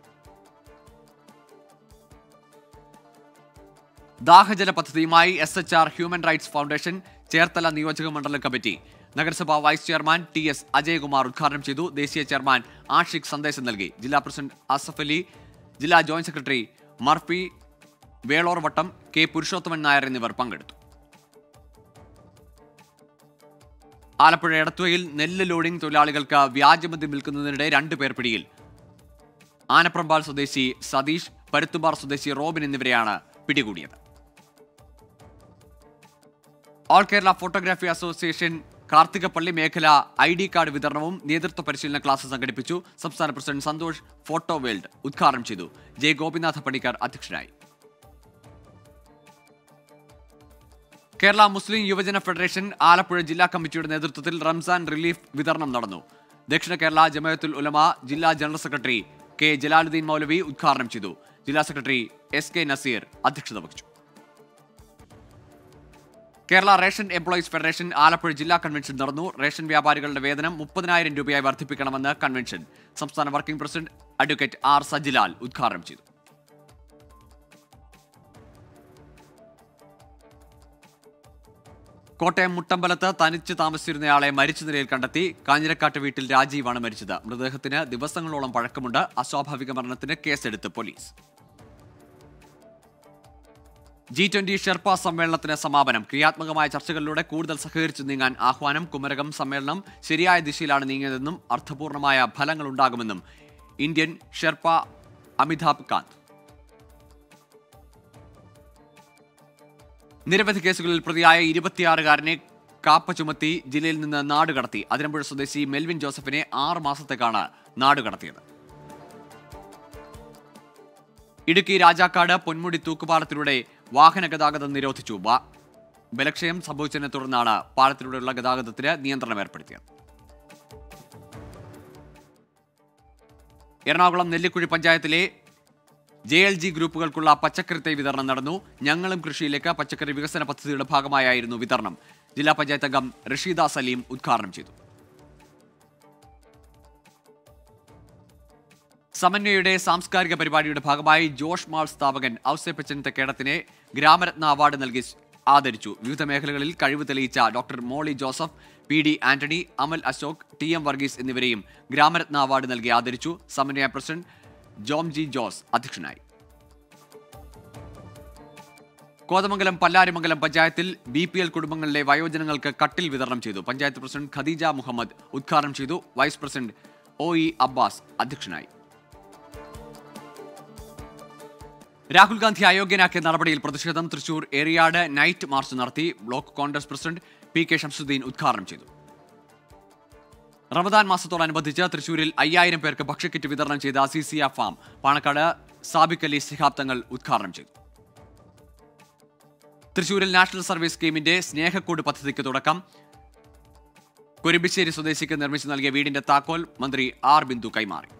[SPEAKER 1] ദാഹജല പദ്ധതിയുമായി S H R human rights foundation Cherthala നിയോജക മണ്ഡലം കമ്മിറ്റി നഗരസഭാ vice chairman T S Ajayakumar ഉദ്ഘാടനം ചെയ്തു ദേശീയ ചെയർമാൻ ആഷിഖ് സന്ദേശം നൽകി ജില്ലാ പ്രസിഡന്റ് അസഫ് അലി ജില്ലാ ജോയിന്റ് സെക്രട്ടറി മർഫി വേളോർ വട്ടം കെ പുരുഷോത്തമൻ നായർ എന്നിവർ പങ്കെടുത്തു ആലപ്പുഴ എടത്തുവയിൽ നെല്ല് ലോഡിംഗ് തൊഴിലാളികൾക്ക് വ്യാജമദ്യം വിൽക്കുന്നതിനിടെ രണ്ടുപേർ പിടിയിൽ ആനപ്രമ്പാൽ സ്വദേശി സതീഷ് പരുത്തുപാർ സ്വദേശി റോബിൻ എന്നിവരെയാണ് പിടികൂടിയത് all Kerala photography association Karthikappally മേഖല ഐ ഡി കാർഡ് വിതരണവും നേതൃത്വ പരിശീലന ക്ലാസ് സംഘടിപ്പിച്ചു സംസ്ഥാന പ്രസിഡന്റ് സന്തോഷ് ഫോട്ടോ വേൾഡ് ഉദ്ഘാടനം ചെയ്തു ജെ ഗോപിനാഥ പണിക്കർ അധ്യക്ഷനായി കേരള മുസ്ലിം യുവജന ഫെഡറേഷൻ ആലപ്പുഴ ജില്ലാ കമ്മിറ്റിയുടെ നേതൃത്വത്തിൽ റംസാൻ റിലീഫ് വിതരണം നടന്നു ദക്ഷിണ കേരള ജമായത്തുൽ ഉലമ ജില്ലാ general secretary K Jalaluddin Moulavi ഉദ്ഘാടനം ചെയ്തു ജില്ലാ സെക്രട്ടറി എസ് കെ നസീർ അധ്യക്ഷത വഹിച്ചു Kerala ration employees federation Alappuzha ജില്ലാ കൺവെൻഷൻ നടന്നു റേഷൻ വ്യാപാരികളുടെ വേതനം മുപ്പതിനായിരം രൂപയായി വർദ്ധിപ്പിക്കണമെന്ന് കൺവെൻഷൻ സംസ്ഥാന working president advocate R Sajilal ഉദ്ഘാടനം ചെയ്തു കോട്ടയം മുട്ടമ്പലത്ത് തനിച്ച് താമസിച്ചിരുന്നയാളെ മരിച്ച നിലയിൽ കണ്ടെത്തി കാഞ്ഞിരക്കാട്ട് വീട്ടിൽ രാജീവാണ് മരിച്ചത് മൃതദേഹത്തിന് ദിവസങ്ങളോളം പഴക്കമുണ്ട് അസ്വാഭാവിക മരണത്തിന് കേസെടുത്ത് പോലീസ് ജി ട്വന്റി ഷെർപ്പ സമ്മേളനത്തിന് സമാപനം ക്രിയാത്മകമായ ചർച്ചകളിലൂടെ കൂടുതൽ സഹകരിച്ചു നീങ്ങാൻ ആഹ്വാനം കുമരകം സമ്മേളനം ശരിയായ ദിശയിലാണ് നീങ്ങിയതെന്നും അർത്ഥപൂർണമായ ഫലങ്ങൾ ഉണ്ടാകുമെന്നും ഇന്ത്യൻ ഷെർപ്പ അമിതാഭ് കാന്ത് നിരവധി കേസുകളിൽ പ്രതിയായ ഇരുപത്തിയാറുകാരനെ കാപ്പ ചുമത്തി ജില്ലയിൽ നിന്ന് നാടുകടത്തി അതിരമ്പുഴ സ്വദേശി മെൽവിൻ ജോസഫിനെ ആറ് മാസത്തേക്കാണ് നാടുകടത്തിയത് ഇടുക്കി രാജാക്കാട് പൊന്മുടി തൂക്കുപാലത്തിലൂടെ വാഹന ഗതാഗതം നിരോധിച്ചു വാ- ബലക്ഷയം സംഭവിച്ചതിനെ തുടർന്നാണ് പാലത്തിലൂടെയുള്ള ഗതാഗതത്തിന് നിയന്ത്രണം ഏർപ്പെടുത്തിയത് എറണാകുളം നെല്ലിക്കുഴി പഞ്ചായത്തിലെ ജെ എൽ ജി ഗ്രൂപ്പുകൾക്കുള്ള പച്ചക്കറി തൈ വിതരണം നടന്നു ഞങ്ങളും കൃഷിയിലേക്ക് പച്ചക്കറി വികസന പദ്ധതിയുടെ ഭാഗമായായിരുന്നു വിതരണം ജില്ലാ പഞ്ചായത്ത് അംഗം റഷീദ സലീം ഉദ്ഘാടനം ചെയ്തു സമന്വയയുടെ സാംസ്കാരിക പരിപാടിയുടെ ഭാഗമായി ജോഷ് മാൾ സ്ഥാപകൻ ഔസേപ്പച്ചൻ തെക്കേടത്തിനെ ഗ്രാമരത്ന അവാർഡ് നൽകി ആദരിച്ചു വിവിധ മേഖലകളിൽ കഴിവ് തെളിയിച്ച doctor Molly Joseph P D Antony Amal Ashok T M Varghese എന്നിവരെയും ഗ്രാമരത്ന അവാർഡ് നൽകി ആദരിച്ചു സമന്വയ പ്രസിഡന്റ് ജോം ജി ജോസ് അധ്യക്ഷനായി കോതമംഗലം പല്ലാരിമംഗലം പഞ്ചായത്തിൽ ബി പി എൽ കുടുംബങ്ങളിലെ വയോജനങ്ങൾക്ക് കട്ടിൽ വിതരണം ചെയ്തു പഞ്ചായത്ത് പ്രസിഡന്റ് ഖദീജ മുഹമ്മദ് ഉദ്ഘാടനം ചെയ്തു vice president O E Abbas അധ്യക്ഷനായി രാഹുൽ ഗാന്ധി അയോഗ്യനാക്കിയ നടപടിയിൽ പ്രതിഷേധം തൃശൂർ എറിയാട് നൈറ്റ് മാർച്ച് നടത്തി block Congress president P K Shamsuddin ഉദ്ഘാടനം ചെയ്തു റമദാൻ മാസത്തോടനുബന്ധിച്ച് തൃശൂരിൽ അയ്യായിരം പേർക്ക് ഭക്ഷ്യക്കിറ്റ് വിതരണം ചെയ്ത സിസിയ ഫാം പാണക്കാട് സാബിക് അലി ശിഹാബ് തങ്ങൾ ഉദ്ഘാടനം ചെയ്തു തൃശൂരിൽ നാഷണൽ സർവീസ് സ്കീമിന്റെ സ്നേഹക്കൂട് പദ്ധതിക്ക് തുടക്കം കുരുമ്പിശ്ശേരി സ്വദേശിക്ക് നിർമ്മിച്ചു നൽകിയ വീടിന്റെ താക്കോൽ മന്ത്രി ആർ ബിന്ദു കൈമാറി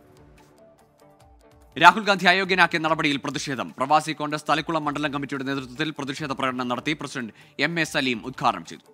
[SPEAKER 1] രാഹുൽ ഗാന്ധി അയോഗ്യനാക്കിയ നടപടിയിൽ പ്രതിഷേധം പ്രവാസി കോൺഗ്രസ് തലക്കുളം മണ്ഡലം കമ്മിറ്റിയുടെ നേതൃത്വത്തിൽ പ്രതിഷേധ പ്രകടനം നടത്തി പ്രസിഡന്റ് എം എ സലീം ഉദ്ഘാടനം ചെയ്തു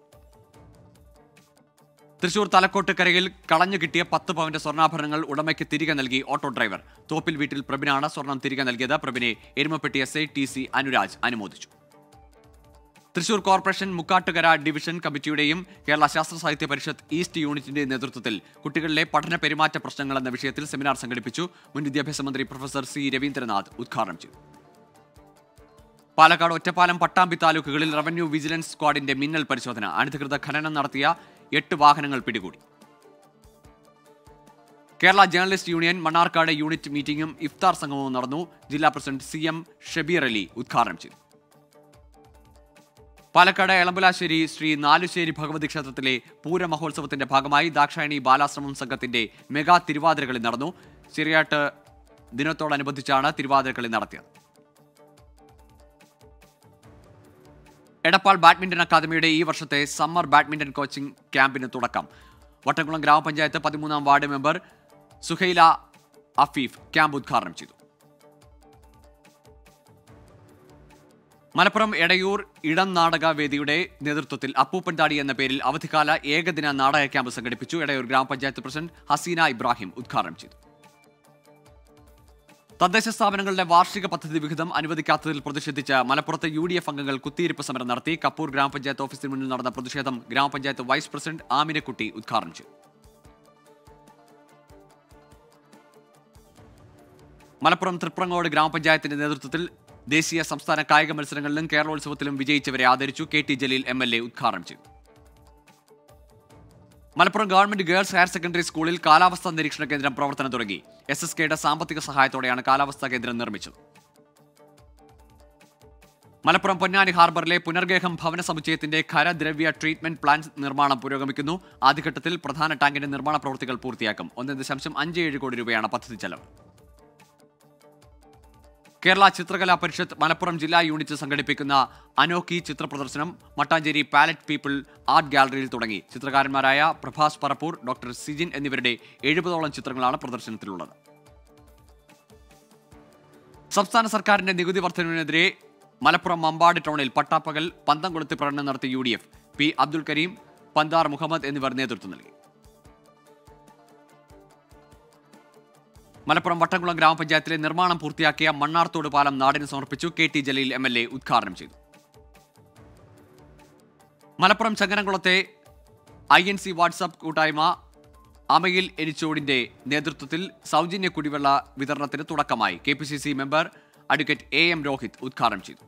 [SPEAKER 1] തൃശൂർ തലക്കോട്ടുകരയിൽ കളഞ്ഞു കിട്ടിയ പത്ത് പവന്റെ സ്വർണ്ണാഭരണങ്ങൾ ഉടമയ്ക്ക് തിരികെ നൽകി ഓട്ടോ ഡ്രൈവർ തോപ്പിൽ വീട്ടിൽ പ്രബിനാണ് സ്വർണം തിരികെ നൽകിയത് പ്രബിനെ Erumappetty S I T C Anuraj അനുമോദിച്ചു തൃശൂർ കോർപ്പറേഷൻ മുക്കാട്ടുകര ഡിവിഷൻ കമ്മിറ്റിയുടെയും കേരള ശാസ്ത്ര സാഹിത്യ പരിഷത്ത് ഈസ്റ്റ് യൂണിറ്റിന്റെയും നേതൃത്വത്തിൽ കുട്ടികളിലെ പഠന പെരുമാറ്റ പ്രശ്നങ്ങൾ എന്ന വിഷയത്തിൽ സെമിനാർ സംഘടിപ്പിച്ചു മുൻ വിദ്യാഭ്യാസ മന്ത്രി പ്രൊഫസർ സി രവീന്ദ്രനാഥ് ഉദ്ഘാടനം ചെയ്തു പാലക്കാട് ഒറ്റപ്പാലം പട്ടാമ്പി താലൂക്കുകളിൽ റവന്യൂ വിജിലൻസ് സ്ക്വാഡിന്റെ മിന്നൽ പരിശോധന അനധികൃത ഖനനം നടത്തിയ എട്ട് വാഹനങ്ങൾ പിടികൂടി Kerala journalist union Mannarkkad unit മീറ്റിംഗും ഇഫ്താർ സംഗമവും നടന്നു ജില്ലാ president C M Shabeer Ali ഉദ്ഘാടനം ചെയ്തു പാലക്കാട് എളമ്പലാശ്ശേരി ശ്രീ നാലുശ്ശേരി ഭഗവതി ക്ഷേത്രത്തിലെ പൂരമഹോത്സവത്തിന്റെ ഭാഗമായി ദാക്ഷായണി ബാലാശ്രമം സംഘത്തിന്റെ മെഗാ തിരുവാതിരകളി നടന്നു ചെറിയാട്ട് ദിനത്തോടനുബന്ധിച്ചാണ് തിരുവാതിരകളി നടത്തിയത് എടപ്പാൾ ബാഡ്മിന്റൺ അക്കാദമിയുടെ ഈ വർഷത്തെ സമ്മർ ബാഡ്മിന്റൺ കോച്ചിംഗ് ക്യാമ്പിന് തുടക്കം വട്ടംകുളം ഗ്രാമപഞ്ചായത്ത് പതിമൂന്നാം ward member Suhaila Afeef camp ഉദ്ഘാടനം ചെയ്തു മലപ്പുറം എടയൂർ ഇടം നാടക വേദിയുടെ നേതൃത്വത്തിൽ അപ്പൂപ്പൻ താടി എന്ന പേരിൽ അവധിക്കാല ഏകദിന നാടക ക്യാമ്പ് സംഘടിപ്പിച്ചു എടയൂർ ഗ്രാമപഞ്ചായത്ത് പ്രസിഡന്റ് ഹസീന ഇബ്രാഹിം ഉദ്ഘാടനം ചെയ്തു തദ്ദേശ സ്ഥാപനങ്ങളുടെ വാർഷിക പദ്ധതി വിഹിതം അനുവദിക്കാത്തതിൽ പ്രതിഷേധിച്ച് മലപ്പുറത്ത് യു ഡി എഫ് അംഗങ്ങൾ കുത്തിയിരിപ്പ് സമരം നടത്തി കപ്പൂർ ഗ്രാമപഞ്ചായത്ത് ഓഫീസിന് മുന്നിൽ നടന്ന പ്രതിഷേധം ഗ്രാമപഞ്ചായത്ത് വൈസ് പ്രസിഡന്റ് ആമിനക്കുട്ടി ഉദ്ഘാടനം ചെയ്തു മലപ്പുറം തൃപ്രങ്ങോട് ഗ്രാമപഞ്ചായത്തിന്റെ നേതൃത്വത്തിൽ ദേശീയ സംസ്ഥാന കായിക മത്സരങ്ങളിലും കേരളോത്സവത്തിലും വിജയിച്ചവരെ ആദരിച്ചു K T Jaleel M L A ഉദ്ഘാടനം ചെയ്തു Malappuram government girls higher secondary സ്കൂളിൽ കാലാവസ്ഥാ നിരീക്ഷണ കേന്ദ്രം പ്രവർത്തനം തുടങ്ങി എസ് എസ് കെയുടെ സാമ്പത്തിക സഹായത്തോടെയാണ് കാലാവസ്ഥാ കേന്ദ്രം നിർമ്മിച്ചത് മലപ്പുറം പൊന്നാനി ഹാർബറിലെ പുനർഗേഹം ഭവന സമുച്ചയത്തിന്റെ ഖരദ്രവ്യ ട്രീറ്റ്മെന്റ് പ്ലാന്റ് നിർമ്മാണം പുരോഗമിക്കുന്നു ആദ്യഘട്ടത്തിൽ പ്രധാന ടാങ്കിന്റെ നിർമ്മാണ പ്രവൃത്തികൾ പൂർത്തിയാക്കും ഒന്ന് ദശാംശം അഞ്ച് ഏഴ് കോടി രൂപയാണ് പദ്ധതി ചെലവ് കേരള ചിത്രകലാ പരിഷത്ത് മലപ്പുറം ജില്ലാ യൂണിറ്റ് സംഘടിപ്പിക്കുന്ന അനോക്കി ചിത്ര പ്രദർശനം മട്ടാഞ്ചേരി പാലറ്റ് പീപ്പിൾ ആർട്ട് ഗാലറിയിൽ തുടങ്ങി ചിത്രകാരന്മാരായ പ്രഭാസ് പറപ്പൂർ ഡോക്ടർ സിജിൻ എന്നിവരുടെ എഴുപതോളം ചിത്രങ്ങളാണ് പ്രദർശനത്തിലുള്ളത് സംസ്ഥാന സർക്കാരിന്റെ നികുതി വർധനവിനെതിരെ മലപ്പുറം മമ്പാട് ടൗണിൽ പട്ടാപ്പകൽ പന്തം കൊളുത്തി പ്രകടനം നടത്തിയ U D F P Abdul Kareem Panthar Muhammad എന്നിവർ നേതൃത്വം നൽകി മലപ്പുറം വട്ടംകുളം ഗ്രാമപഞ്ചായത്തിലെ നിർമ്മാണം പൂർത്തിയാക്കിയ മണ്ണാർത്തോട് പാലം നാടിന് സമർപ്പിച്ചു K T Jaleel M L A ഉദ്ഘാടനം ചെയ്തു മലപ്പുറം ചങ്ങനംകുളത്തെ ഐ എൻ സി വാട്സാപ്പ് കൂട്ടായ്മ അമയിൽ എരിച്ചോടിന്റെ നേതൃത്വത്തിൽ സൗജന്യ കുടിവെള്ള വിതരണത്തിന് തുടക്കമായി K P C C member advocate A M Rohit ഉദ്ഘാടനം ചെയ്തു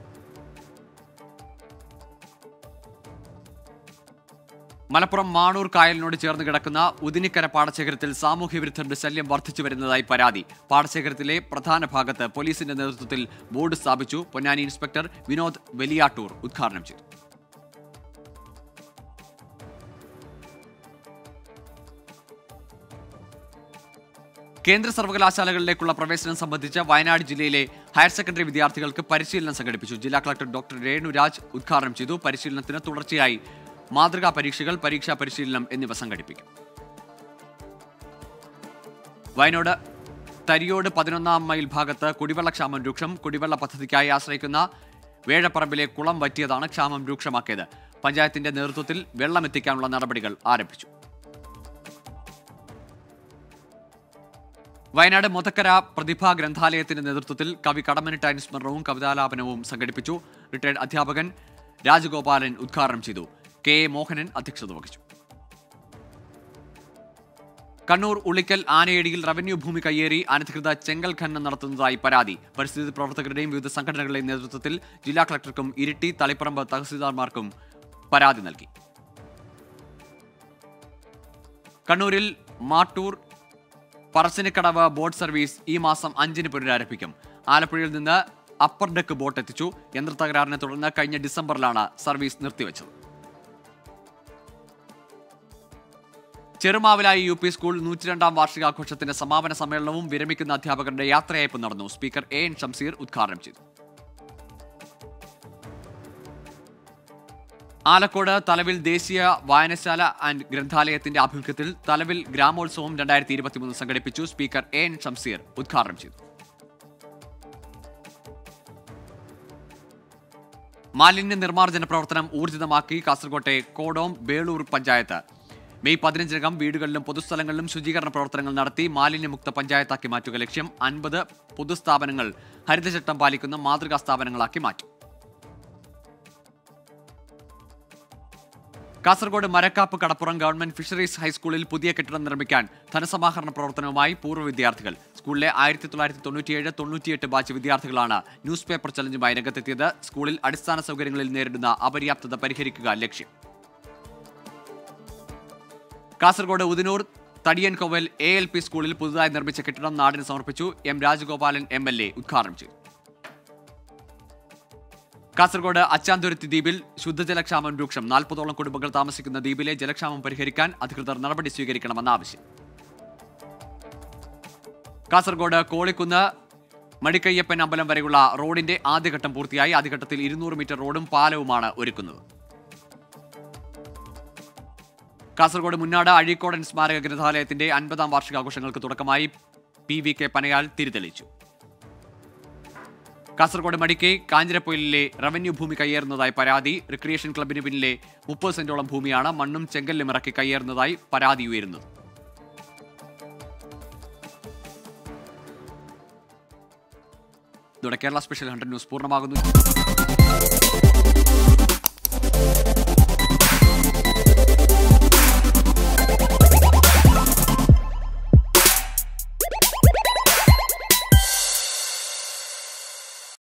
[SPEAKER 1] മലപ്പുറം മാണൂർ കായലിനോട് ചേർന്ന് കിടക്കുന്ന ഉദിനിക്കര പാടശേഖരത്തിൽ സാമൂഹ്യ വിരുദ്ധരുടെ ശല്യം വർദ്ധിച്ചു വരുന്നതായി പരാതി പാടശേഖരത്തിലെ പ്രധാന ഭാഗത്ത് പോലീസിന്റെ നേതൃത്വത്തിൽ ബോർഡ് സ്ഥാപിച്ചു പൊന്നാനി ഇൻസ്പെക്ടർ വിനോദ് വെലിയാട്ടൂർ ഉദ്ഘാടനം ചെയ്തു കേന്ദ്ര സർവകലാശാലകളിലേക്കുള്ള പ്രവേശനം സംബന്ധിച്ച് വയനാട് ജില്ലയിലെ ഹയർ സെക്കൻഡറി വിദ്യാർത്ഥികൾക്ക് പരിശീലനം സംഘടിപ്പിച്ചു ജില്ലാ കളക്ടർ ഡോക്ടർ രേണുരാജ് ഉദ്ഘാടനം ചെയ്തു പരിശീലനത്തിന് തുടർച്ചയായി മാതൃകാ പരീക്ഷകൾ പരീക്ഷാ പരിശീലനം എന്നിവ സംഘടിപ്പിക്കും വയനാട് തരിയോട് പതിനൊന്നാം മൈൽ ഭാഗത്ത് കുടിവെള്ളക്ഷാമം രൂക്ഷം കുടിവെള്ള പദ്ധതിക്കായി ആശ്രയിക്കുന്ന വേഴപ്പറമ്പിലെ കുളം വറ്റിയതാണ് ക്ഷാമം രൂക്ഷമാക്കിയത് പഞ്ചായത്തിന്റെ നേതൃത്വത്തിൽ വെള്ളം എത്തിക്കാനുള്ള നടപടികൾ ആരംഭിച്ചു വയനാട് മുതക്കര പ്രതിഭാ ഗ്രന്ഥാലയത്തിന്റെ നേതൃത്വത്തിൽ കവി കടമനിട്ട അനുസ്മരണവും കവിതാലാപനവും സംഘടിപ്പിച്ചു റിട്ടയർഡ് അധ്യാപകൻ രാജഗോപാലൻ ഉദ്ഘാടനം ചെയ്തു കെ എ മോഹനൻ അധ്യക്ഷത വഹിച്ചു കണ്ണൂർ ഉളിക്കൽ ആനയടിയിൽ റവന്യൂ ഭൂമി കയ്യേറി അനധികൃത ചെങ്കൽ ഖനനം നടത്തുന്നതായി പരാതി പരിസ്ഥിതി പ്രവർത്തകരുടെയും വിവിധ സംഘടനകളുടെയും നേതൃത്വത്തിൽ ജില്ലാ കളക്ടർക്കും ഇരിട്ടി തളിപ്പറമ്പ് തഹസീൽദാർമാർക്കും പരാതി നൽകി കണ്ണൂരിൽ മാട്ടൂർ പറശ്ശിനിക്കടവ് ബോട്ട് സർവീസ് ഈ മാസം അഞ്ചിന് പുനരാരംഭിക്കും ആലപ്പുഴയിൽ നിന്ന് അപ്പർ ഡെക്ക് ബോട്ട് എത്തിച്ചു യന്ത്ര തകരാറിനെ തുടർന്ന് കഴിഞ്ഞ ഡിസംബറിലാണ് സർവീസ് നിർത്തിവെച്ചത് ചെറുമാവിലായി യു പി സ്കൂൾ നൂറ്റിരണ്ടാം വാർഷികാഘോഷത്തിന്റെ സമാപന സമ്മേളനവും വിരമിക്കുന്ന അധ്യാപകരുടെ യാത്രയയപ്പ് നടന്നു സ്പീക്കർ എ എൻ ഷംസീർ ഉദ്ഘാടനം ചെയ്തു ആലക്കോട് തലവിൽ ദേശീയ വായനശാല ആൻഡ് ഗ്രന്ഥാലയത്തിന്റെ ആഭിമുഖ്യത്തിൽ തലവിൽ ഗ്രാമോത്സവം രണ്ടായിരത്തി ഇരുപത്തിമൂന്ന് സംഘടിപ്പിച്ചു സ്പീക്കർ എ എൻ ഷംസീർ ഉദ്ഘാടനം ചെയ്തു മാലിന്യ നിർമ്മാർജ്ജന പ്രവർത്തനം ഊർജിതമാക്കി കാസർകോട്ടെ കോടോം ബേളൂർ പഞ്ചായത്ത് മെയ് പതിനഞ്ചിനകം വീടുകളിലും പൊതുസ്ഥലങ്ങളിലും ശുചീകരണ പ്രവർത്തനങ്ങൾ നടത്തി മാലിന്യമുക്ത പഞ്ചായത്താക്കി മാറ്റുക ലക്ഷ്യം അൻപത് പൊതുസ്ഥാപനങ്ങൾ ഹരിതചട്ടം പാലിക്കുന്ന മാതൃകാ സ്ഥാപനങ്ങളാക്കി മാറ്റും കാസർഗോഡ് മരക്കാപ്പ് കടപ്പുറം ഗവൺമെന്റ് ഫിഷറീസ് ഹൈസ്കൂളിൽ പുതിയ കെട്ടിടം നിർമ്മിക്കാൻ ധനസമാഹരണ പ്രവർത്തനവുമായി പൂർവ്വ വിദ്യാർത്ഥികൾ സ്കൂളിലെ ആയിരത്തി തൊള്ളായിരത്തി തൊണ്ണൂറ്റിയേഴ് തൊണ്ണൂറ്റിയെട്ട് ബാച്ച് വിദ്യാർത്ഥികളാണ് ന്യൂസ് പേപ്പർ ചലഞ്ചുമായി രംഗത്തെത്തിയത് സ്കൂളിൽ അടിസ്ഥാന സൗകര്യങ്ങളിൽ നേരിടുന്ന അപര്യാപ്തത പരിഹരിക്കുക ലക്ഷ്യം Kasaragod Udinur Thadiyankoval A L P സ്കൂളിൽ പുതുതായി നിർമ്മിച്ച കെട്ടിടം നാടിന് സമർപ്പിച്ചു M Rajagopalan M L A ഉദ്ഘാടനം ചെയ്തു കാസർഗോഡ് അച്ചാന്തുരുത്തി ദ്വീപിൽ ശുദ്ധജലക്ഷാമം രൂക്ഷം നാൽപ്പതോളം കുടുംബങ്ങൾ താമസിക്കുന്ന ദ്വീപിലെ ജലക്ഷാമം പരിഹരിക്കാൻ അധികൃതർ നടപടി സ്വീകരിക്കണമെന്ന ആവശ്യം കാസർഗോഡ് കോളിക്കുന്ന് മടിക്കയ്യപ്പൻ അമ്പലം വരെയുള്ള റോഡിന്റെ ആദ്യഘട്ടം പൂർത്തിയായി ആദ്യഘട്ടത്തിൽ ഇരുന്നൂറ് മീറ്റർ റോഡും പാലവുമാണ് ഒരുക്കുന്നത് കാസർഗോഡ് മുന്നാട് അഴീക്കോടൻ സ്മാരക ഗ്രന്ഥാലയത്തിന്റെ അൻപതാം വാർഷികാഘോഷങ്ങൾക്ക് തുടക്കമായി പി വി കെ പനയാൽ തിരിതെളിച്ചു കാസർഗോഡ് മടിക്കെ കാഞ്ഞിരപ്പൊയിലിലെ റവന്യൂ ഭൂമി കയ്യേറുന്നതായി പരാതി റിക്രിയേഷൻ ക്ലബിന് പിന്നിലെ മുപ്പത് സെന്റോളം ഭൂമിയാണ് മണ്ണും ചെങ്കല്ലും ഇറക്കി കയ്യേറുന്നതായി പരാതി ഉയരുന്നത് ഇതോടെ കേരള സ്പെഷ്യൽ ഹൺഡ്രഡ് ന്യൂസ് പൂർണ്ണമാകുന്നു